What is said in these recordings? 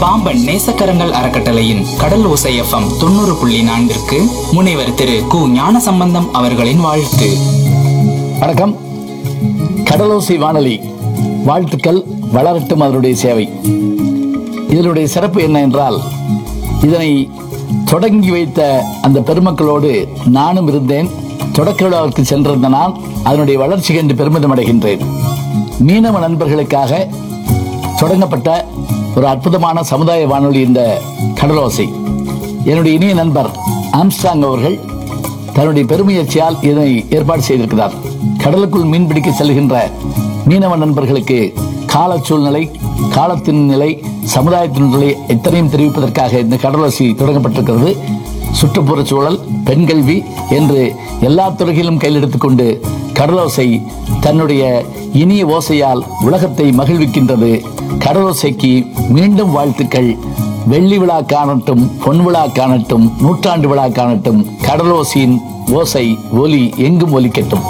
பாம்பன் நேசக்கரங்கள் அறக்கட்டளையின் கடல் ஓசை எஃப்எம் தொண்ணூறு புள்ளி நான்கிற்கு முனைவர் திரு கு ஞானசம்பந்தம் அவர்களின் வாழ்த்து வணக்கம் கடலோசை வானொலி வாழ்த்துக்கள் வளரட்டும் அதனுடைய சேவை இதனுடைய சிறப்பு என்ன என்றால் இதனை தொடங்கி வைத்த அந்த பெருமக்களோடு நானும் இருந்தேன் தொடக்க விழாவிற்கு சென்றிருந்த நான் அதனுடைய வளர்ச்சி கண்டு பெருமிதம் அடைகின்றேன் மீனவ நண்பர்களுக்காக தொடங்கப்பட்ட ஒரு அற்புதமான சமுதாய வானொலி இந்த கடலோசை என்னுடைய இனிய நண்பர் ஆம்ஸ்டாங் அவர்கள் தன்னுடைய பெருமுயற்சியால் இதனை ஏற்பாடு செய்திருக்கிறார் கடலுக்குள் மீன்பிடிக்க செல்கின்ற மீனவ நண்பர்களுக்கு கால சூழ்நிலை காலத்தின் நிலை சமுதாயத்தின் நிலை எத்தனையும் தெரிவிப்பதற்காக இந்த கடலோசி தொடங்கப்பட்டிருக்கிறது சுற்றுப்புறச் சூழல் பெண் கல்வி என்று எல்லா துறைகளிலும் கையில் எடுத்துக்கொண்டு கடலோசை தன்னுடைய இனிய ஓசையால் உலகத்தை மகிழ்விக்கின்றது கடலோசைக்கு மீண்டும் வாழ்த்துக்கள் வெள்ளி விழா காணட்டும் பொன் விழா காணட்டும் நூற்றாண்டு விழா காணட்டும் கடலோசியின் ஓசை ஒலி எங்கும் ஒலிக்கட்டும்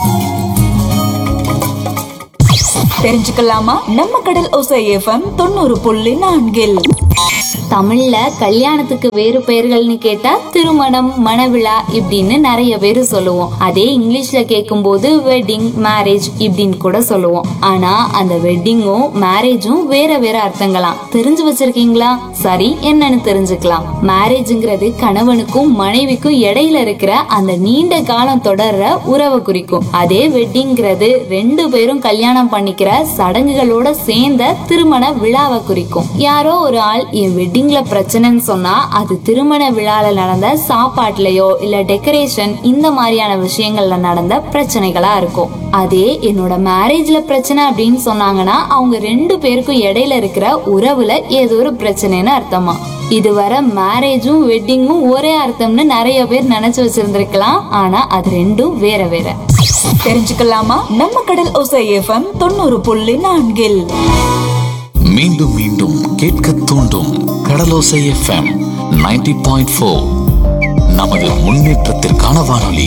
தெரிஞ்சுக்கலாமா நம்ம கடல் ஓசை எஃப்எம் தொண்ணூறு புள்ளி நான்கில் தமிழ்ல கல்யாணத்துக்கு வேறு பெயர்கள்னு கேட்டா திருமணம் மணவிழா இப்படின்னு நிறைய பேர் சொல்லுவோம் அதே இங்கிலீஷ்ல கேட்கும்போது வெட்டிங் மேரேஜ் இப்படின்னு கூட சொல்லுவோம் ஆனா அந்த வெட்டிங்கும் மேரேஜும் வேற வேற அர்த்தங்களாம் தெரிஞ்சு வச்சிருக்கீங்களா சரி என்னன்னு தெரிஞ்சுக்கலாம் மேரேஜ்ங்கிறது கணவனுக்கும் மனைவிக்கும் இடையில இருக்கிற அந்த நீண்ட காலம் தொடர்ற உறவை குறிக்கும் அதே வெட்டிங்கிறது ரெண்டு பேரும் கல்யாணம் பண்ணிக்கிற சடங்குகளோட சேர்ந்த திருமண விழாவை குறிக்கும் யாரோ ஒரு ஆள் என் வெட்டிங்ல பிரச்சனைன்னு சொன்னா அது திருமண விழால நடந்த சாப்பாட்டுலயோ இல்ல டெக்கரேஷன் இந்த மாதிரியான விஷயங்கள்ல நடந்த பிரச்சனைகளா இருக்கும் அதே என்னோட மேரேஜ்ல பிரச்சனை அப்படின்னு சொன்னாங்கன்னா அவங்க ரெண்டு பேருக்கும் இடையில இருக்கிற உறவுல ஏதோ ஒரு பிரச்சனைன்னு அர்த்தமா இதுவரை மேரேஜும் வெட்டிங்கும் ஒரே அர்த்தம்னு நிறைய பேர் நினைச்சு வச்சிருந்திருக்கலாம் ஆனா அது ரெண்டும் வேற வேற தெரிஞ்சுக்கலாமா நம்ம கடல் ஓசை எஃப்எம் தொண்ணூறு புள்ளி நான்கில் மீண்டும் மீண்டும் கேட்க தூண்டும் கடலோசை எஃப்எம் 90.4 பாயிண்ட் ஃபோர் நமது முன்னேற்றத்திற்கான வானொலி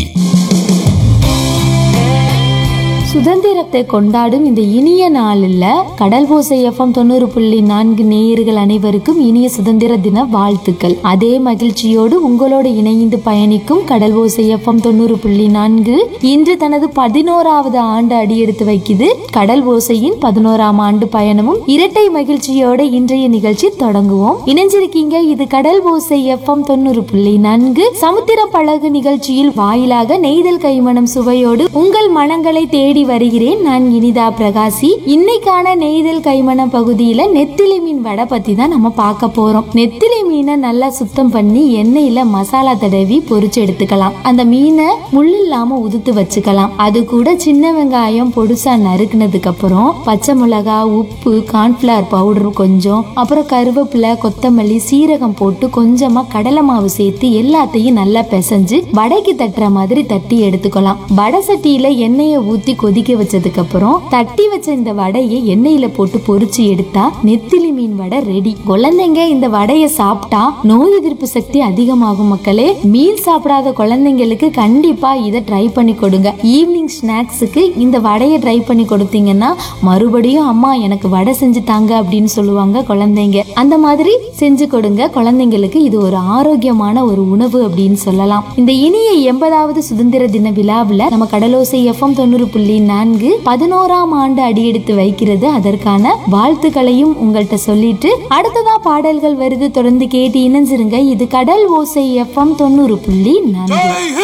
சுதந்திரத்தை கொண்டாடும் இந்த இனிய நாளில் கடல் ஓசை எஃப்எம் தொண்ணூறு புள்ளி நான்கு நேயர்கள் அனைவருக்கும் இனிய சுதந்திர தின வாழ்த்துக்கள் அதே மகிழ்ச்சியோடு உங்களோடு இணைந்து பயணிக்கும் கடல் ஓசை எஃப்எம் தொண்ணூறு புள்ளி நான்கு இன்று தனது பதினோராவது ஆண்டு அடியெடுத்து வைக்குது கடல் ஓசையின் பதினோராம் ஆண்டு பயணமும் இரட்டை மகிழ்ச்சியோட இன்றைய நிகழ்ச்சி தொடங்குவோம் இணைஞ்சிருக்கீங்க இது கடல் ஓசை எஃப்எம் தொண்ணூறு புள்ளி நான்கு சமுத்திர பழகு நிகழ்ச்சியில் வாயிலாக நெய்தல் கைமணம் சுவையோடு உங்கள் மனங்களை தேடி வருகிறேன் நான் இனிதா பிரகாசி இன்னைக்கான நெய்தல் கைமணம் பகுதியில நெத்திலி மீன் வடை பத்தி தான் நம்ம பார்க்க போறோம் நெத்திலி மீனை நல்லா சுத்தம் பண்ணி எண்ணெயில மசாலா தடவி பொரிச்சு எடுத்துக்கலாம் அந்த மீனை முள் இல்லாம உதுத்து வச்சுக்கலாம் அது கூட சின்ன வெங்காயம் பொடுசா நறுக்குனதுக்கு அப்புறம் பச்சை மிளகா உப்பு கார்ன்ஃபிளவர் பவுடர் கொஞ்சம் அப்புறம் கருவேப்பிலை கொத்தமல்லி சீரகம் போட்டு கொஞ்சமா கடலை மாவு சேர்த்து எல்லாத்தையும் நல்லா பிசைஞ்சு வடைக்கு தட்டுற மாதிரி தட்டி எடுத்துக்கலாம் வடை சட்டியில எண்ணெயை ஊத்தி கொதிக்க வச்சதுக்கு அப்புறம் தட்டி வச்ச இந்த வடையை எண்ணெயில போட்டு பொரிச்சு எடுத்தா நெத்திலி மீன் வடை ரெடி குழந்தைங்க இந்த வடையை சாப்பிட்டா நோய் எதிர்ப்பு சக்தி அதிகமாகும் மக்களே மீன் சாப்பிடாத குழந்தைங்களுக்கு கண்டிப்பா இதை ட்ரை பண்ணி கொடுங்க ஈவினிங் ஸ்நாக்ஸுக்கு இந்த வடையை ட்ரை பண்ணி கொடுத்தீங்கன்னா மறுபடியும் அம்மா எனக்கு வடை செஞ்சு தாங்க அப்படின்னு சொல்லுவாங்க குழந்தைங்க அந்த மாதிரி செஞ்சு கொடுங்க குழந்தைங்களுக்கு இது ஒரு ஆரோக்கியமான ஒரு உணவு அப்படின்னு சொல்லலாம் இந்த இனிய எண்பதாவது சுதந்திர தின விழாவில் நம்ம கடலோசை எஃப்எம் தொண்ணூறு புள்ளி நான்கு பதினோராம் ஆண்டு அடியெடுத்து வைக்கிறது அதற்கான வாழ்த்துக்களையும் உங்கள்கிட்ட சொல்லிட்டு அடுத்ததா பாடல்கள் வருது தொடர்ந்து கேட்டு இணைஞ்சிருங்க இது கடல் ஓசை எஃப்எம் தொண்ணூறு புள்ளி நான்கு